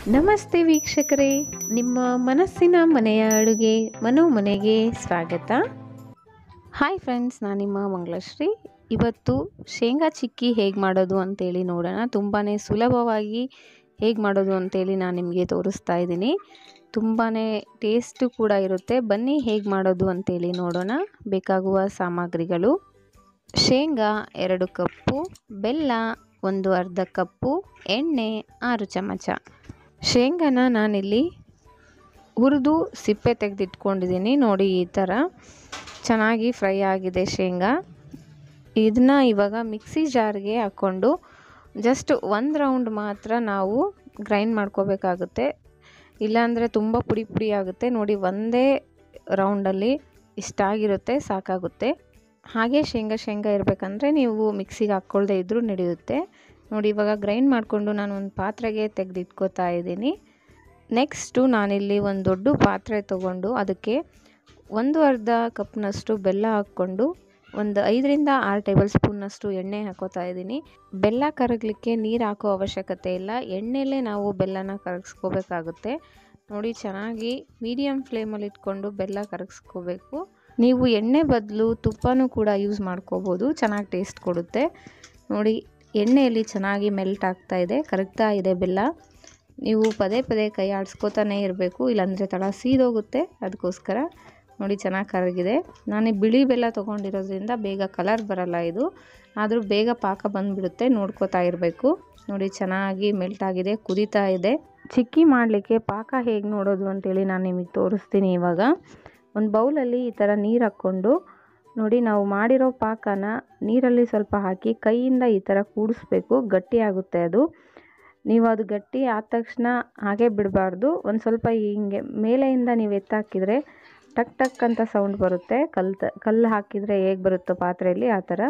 ನಮಸ್ತೆ ವೀಕ್ಷಕರೇ ನಿಮ್ಮ ಮನಸ್ಸಿನ ಮನೆಯ ಅಡುಗೆ ಮನೋ ಮನೆಗೆ ಸ್ವಾಗತ ಹಾಯ್ ಫ್ರೆಂಡ್ಸ್ ನಾನು ನಿಮ್ಮ ಮಂಗಳಶ್ರೀ ಇವತ್ತು ಶೇಂಗಾ ಚಿಕ್ಕಿ ಹೇಗೆ ಮಾಡೋದು ಅಂತೇಳಿ ನೋಡೋಣ ತುಂಬಾ ಸುಲಭವಾಗಿ ಹೇಗೆ ಮಾಡೋದು ಅಂತೇಳಿ ನಾನು ನಿಮಗೆ ತೋರಿಸ್ತಾ ಇದ್ದೀನಿ ತುಂಬಾ ಟೇಸ್ಟು ಕೂಡ ಇರುತ್ತೆ ಬನ್ನಿ ಹೇಗೆ ಮಾಡೋದು ಅಂತೇಳಿ ನೋಡೋಣ ಬೇಕಾಗುವ ಸಾಮಗ್ರಿಗಳು ಶೇಂಗಾ ಎರಡು ಕಪ್ಪು ಬೆಲ್ಲ ಒಂದು ಅರ್ಧ ಕಪ್ಪು ಎಣ್ಣೆ ಆರು ಚಮಚ ಶೇಂಗಾನ ನಾನಿಲ್ಲಿ ಹುರಿದು ಸಿಪ್ಪೆ ತೆಗೆದಿಟ್ಕೊಂಡಿದ್ದೀನಿ ನೋಡಿ ಈ ಥರ ಚೆನ್ನಾಗಿ ಫ್ರೈ ಆಗಿದೆ ಶೇಂಗಾ ಇದನ್ನ ಇವಾಗ ಮಿಕ್ಸಿ ಜಾರ್ಗೆ ಹಾಕ್ಕೊಂಡು ಜಸ್ಟ್ ಒಂದು ರೌಂಡ್ ಮಾತ್ರ ನಾವು ಗ್ರೈಂಡ್ ಮಾಡ್ಕೋಬೇಕಾಗುತ್ತೆ ಇಲ್ಲಾಂದರೆ ತುಂಬ ಪುಡಿ ಪುಡಿ ಆಗುತ್ತೆ ನೋಡಿ ಒಂದೇ ರೌಂಡಲ್ಲಿ ಇಷ್ಟಾಗಿರುತ್ತೆ ಸಾಕಾಗುತ್ತೆ ಹಾಗೆ ಶೇಂಗಾ ಶೇಂಗಾ ಇರಬೇಕಂದ್ರೆ ನೀವು ಮಿಕ್ಸಿಗೆ ಹಾಕ್ಕೊಳ್ದೇ ಇದ್ದರೂ ನಡೆಯುತ್ತೆ ನೋಡಿ ಇವಾಗ ಗ್ರೈಂಡ್ ಮಾಡಿಕೊಂಡು ನಾನು ಒಂದು ಪಾತ್ರೆಗೆ ತೆಗೆದಿಟ್ಕೋತಾ ಇದ್ದೀನಿ ನೆಕ್ಸ್ಟು ನಾನಿಲ್ಲಿ ಒಂದು ದೊಡ್ಡ ಪಾತ್ರೆ ತೊಗೊಂಡು ಅದಕ್ಕೆ ಒಂದು ಅರ್ಧ ಕಪ್ನಷ್ಟು ಬೆಲ್ಲ ಹಾಕ್ಕೊಂಡು ಒಂದು ಐದರಿಂದ ಆರು ಟೇಬಲ್ ಸ್ಪೂನ್ನಷ್ಟು ಎಣ್ಣೆ ಹಾಕೋತಾ ಇದ್ದೀನಿ ಬೆಲ್ಲ ಕರಗಲಿಕ್ಕೆ ನೀರು ಹಾಕೋ ಅವಶ್ಯಕತೆ ಇಲ್ಲ ಎಣ್ಣೆಲೇ ನಾವು ಬೆಲ್ಲನ ಕರಗಿಸ್ಕೋಬೇಕಾಗುತ್ತೆ ನೋಡಿ ಚೆನ್ನಾಗಿ ಮೀಡಿಯಮ್ ಫ್ಲೇಮಲ್ಲಿ ಇಟ್ಕೊಂಡು ಬೆಲ್ಲ ಕರಗಿಸ್ಕೋಬೇಕು ನೀವು ಎಣ್ಣೆ ಬದಲು ತುಪ್ಪನೂ ಕೂಡ ಯೂಸ್ ಮಾಡ್ಕೋಬೋದು ಚೆನ್ನಾಗಿ ಟೇಸ್ಟ್ ಕೊಡುತ್ತೆ ನೋಡಿ ಎಣ್ಣೆಯಲ್ಲಿ ಚೆನ್ನಾಗಿ ಮೆಲ್ಟ್ ಆಗ್ತಾ ಇದೆ ಕರಗ್ತಾ ಇದೆ ಬೆಲ್ಲ ನೀವು ಪದೇ ಪದೇ ಕೈ ಆಡಿಸ್ಕೋತಾನೆ ಇರಬೇಕು ಇಲ್ಲಾಂದರೆ ತಳ ಸೀದೋಗುತ್ತೆ ಅದಕ್ಕೋಸ್ಕರ ನೋಡಿ ಚೆನ್ನಾಗಿ ಕರಗಿದೆ ನಾನು ಬಿಳಿ ಬೆಲ್ಲ ತೊಗೊಂಡಿರೋದ್ರಿಂದ ಬೇಗ ಕಲರ್ ಬರಲ್ಲ ಇದು ಆದರೂ ಬೇಗ ಪಾಕ ಬಂದುಬಿಡುತ್ತೆ ನೋಡ್ಕೋತಾ ಇರಬೇಕು ನೋಡಿ ಚೆನ್ನಾಗಿ ಮೆಲ್ಟ್ ಆಗಿದೆ ಕುದೀತಾ ಇದೆ ಚಿಕ್ಕಿ ಮಾಡಲಿಕ್ಕೆ ಪಾಕ ಹೇಗೆ ನೋಡೋದು ಅಂತೇಳಿ ನಾನು ನಿಮಗೆ ತೋರಿಸ್ತೀನಿ ಇವಾಗ ಒಂದು ಬೌಲಲ್ಲಿ ಈ ಥರ ನೀರು ಹಾಕ್ಕೊಂಡು ನೋಡಿ ನಾವು ಮಾಡಿರೋ ಪಾಕನ ನೀರಲ್ಲಿ ಸ್ವಲ್ಪ ಹಾಕಿ ಕೈಯಿಂದ ಈ ಥರ ಕೂಡಿಸ್ಬೇಕು ಗಟ್ಟಿ ಆಗುತ್ತೆ ಅದು ನೀವು ಅದು ಗಟ್ಟಿ ಆದ ತಕ್ಷಣ ಹಾಗೆ ಬಿಡಬಾರ್ದು ಒಂದು ಸ್ವಲ್ಪ ಹಿಂಗೆ ಮೇಲೆಯಿಂದ ನೀವು ಎತ್ತಾಕಿದರೆ ಟಕ್ ಟಕ್ ಅಂತ ಸೌಂಡ್ ಬರುತ್ತೆ ಕಲ್ಲು ತ ಕಲ್ಲು ಹಾಕಿದರೆ ಹೇಗೆ ಬರುತ್ತೋ ಪಾತ್ರೆಯಲ್ಲಿ ಆ ಥರ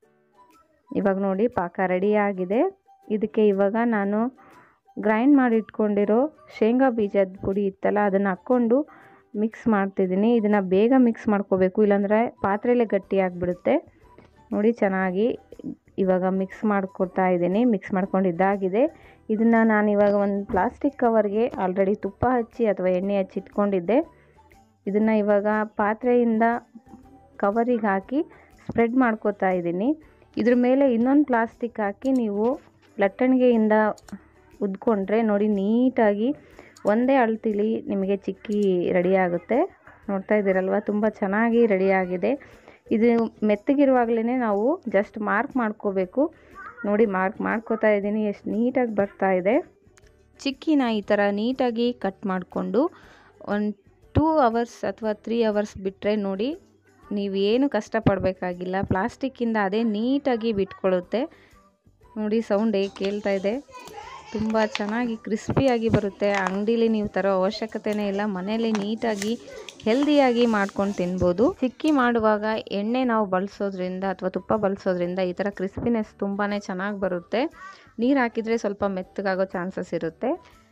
ಇವಾಗ ನೋಡಿ ಪಾಕ ರೆಡಿಯಾಗಿದೆ ಇದಕ್ಕೆ ಇವಾಗ ನಾನು ಗ್ರೈಂಡ್ ಮಾಡಿ ಇಟ್ಕೊಂಡಿರೋ ಶೇಂಗಾ ಬೀಜದ ಪುಡಿ ಇತ್ತಲ್ಲ ಅದನ್ನು ಹಾಕ್ಕೊಂಡು ಮಿಕ್ಸ್ ಮಾಡ್ತಿದ್ದೀನಿ ಇದನ್ನು ಬೇಗ ಮಿಕ್ಸ್ ಮಾಡ್ಕೋಬೇಕು ಇಲ್ಲಾಂದರೆ ಪಾತ್ರೆಯಲ್ಲೇ ಗಟ್ಟಿಯಾಗಿಬಿಡುತ್ತೆ ನೋಡಿ ಚೆನ್ನಾಗಿ ಇವಾಗ ಮಿಕ್ಸ್ ಮಾಡ್ಕೊತಾ ಇದ್ದೀನಿ ಮಿಕ್ಸ್ ಮಾಡ್ಕೊಂಡು ಇದಾಗಿದೆ ಇದನ್ನು ನಾನು ಇವಾಗ ಒಂದು ಪ್ಲಾಸ್ಟಿಕ್ ಕವರ್ಗೆ ಆಲ್ರೆಡಿ ತುಪ್ಪ ಹಚ್ಚಿ ಅಥವಾ ಎಣ್ಣೆ ಹಚ್ಚಿ ಇಟ್ಕೊಂಡಿದ್ದೆ ಇದನ್ನು ಇವಾಗ ಪಾತ್ರೆಯಿಂದ ಕವರಿಗೆ ಹಾಕಿ ಸ್ಪ್ರೆಡ್ ಮಾಡ್ಕೋತಾ ಇದ್ದೀನಿ ಇದ್ರ ಮೇಲೆ ಇನ್ನೊಂದು ಪ್ಲಾಸ್ಟಿಕ್ ಹಾಕಿ ನೀವು ಲಟ್ಟಣಿಗೆಯಿಂದ ಉದ್ಕೊಂಡ್ರೆ ನೋಡಿ ನೀಟಾಗಿ ಒಂದೇ ಅಳತಿಲಿ ನಿಮಗೆ ಚಿಕ್ಕಿ ರೆಡಿ ಆಗುತ್ತೆ ನೋಡ್ತಾ ಇದ್ದೀರಲ್ವ ತುಂಬ ಚೆನ್ನಾಗಿ ರೆಡಿಯಾಗಿದೆ ಇದು ಮೆತ್ತಗಿರುವಾಗಲೇ ನಾವು ಜಸ್ಟ್ ಮಾರ್ಕ್ ಮಾಡ್ಕೋಬೇಕು ನೋಡಿ ಮಾರ್ಕ್ ಮಾಡ್ಕೋತಾ ಇದ್ದೀನಿ ಎಷ್ಟು ನೀಟಾಗಿ ಬರ್ತಾ ಇದೆ ಚಿಕ್ಕಿನ ಈ ಥರ ನೀಟಾಗಿ ಕಟ್ ಮಾಡಿಕೊಂಡು ಒಂದು ಟೂ ಅವರ್ಸ್ ಅಥವಾ ತ್ರೀ ಅವರ್ಸ್ ಬಿಟ್ಟರೆ ನೋಡಿ ನೀವೇನು ಕಷ್ಟಪಡಬೇಕಾಗಿಲ್ಲ ಪ್ಲಾಸ್ಟಿಕ್ಕಿಂದ ಅದೇ ನೀಟಾಗಿ ಬಿಟ್ಕೊಳ್ಳುತ್ತೆ ನೋಡಿ ಸೌಂಡ್ ಹೇಗೆ ಕೇಳ್ತಾ ಇದೆ ತುಂಬ ಚೆನ್ನಾಗಿ ಕ್ರಿಸ್ಪಿಯಾಗಿ ಬರುತ್ತೆ ಅಂಗಡೀಲಿ ನೀವು ತರೋ ಅವಶ್ಯಕತೆನೇ ಇಲ್ಲ ಮನೆಯಲ್ಲಿ ನೀಟಾಗಿ ಹೆಲ್ದಿಯಾಗಿ ಮಾಡ್ಕೊಂಡು ತಿನ್ಬೋದು ಚಿಕ್ಕಿ ಮಾಡುವಾಗ ಎಣ್ಣೆ ನಾವು ಬಳಸೋದ್ರಿಂದ ಅಥವಾ ತುಪ್ಪ ಬಳಸೋದ್ರಿಂದ ಈ ಥರ ಕ್ರಿಸ್ಪಿನೆಸ್ ತುಂಬಾ ಚೆನ್ನಾಗಿ ಬರುತ್ತೆ ನೀರು ಹಾಕಿದರೆ ಸ್ವಲ್ಪ ಮೆತ್ತಗಾಗೋ ಚಾನ್ಸಸ್ ಇರುತ್ತೆ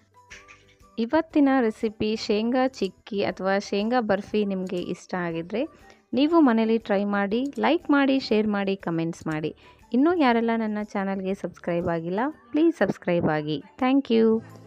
ಇವತ್ತಿನ ರೆಸಿಪಿ ಶೇಂಗಾ ಚಿಕ್ಕಿ ಅಥವಾ ಶೇಂಗಾ ಬರ್ಫಿ ನಿಮಗೆ ಇಷ್ಟ ಆಗಿದ್ರೆ ನೀವು ಮನೇಲಿ ಟ್ರೈ ಮಾಡಿ ಲೈಕ್ ಮಾಡಿ ಶೇರ್ ಮಾಡಿ ಕಮೆಂಟ್ಸ್ ಮಾಡಿ ಇನ್ನೂ ಯಾರೆಲ್ಲ ನನ್ನ ಚಾನಲ್ಗೆ ಸಬ್ಸ್ಕ್ರೈಬ್ ಆಗಿಲ್ಲ ಪ್ಲೀಸ್ ಸಬ್ಸ್ಕ್ರೈಬ್ ಆಗಿ ಥ್ಯಾಂಕ್ ಯು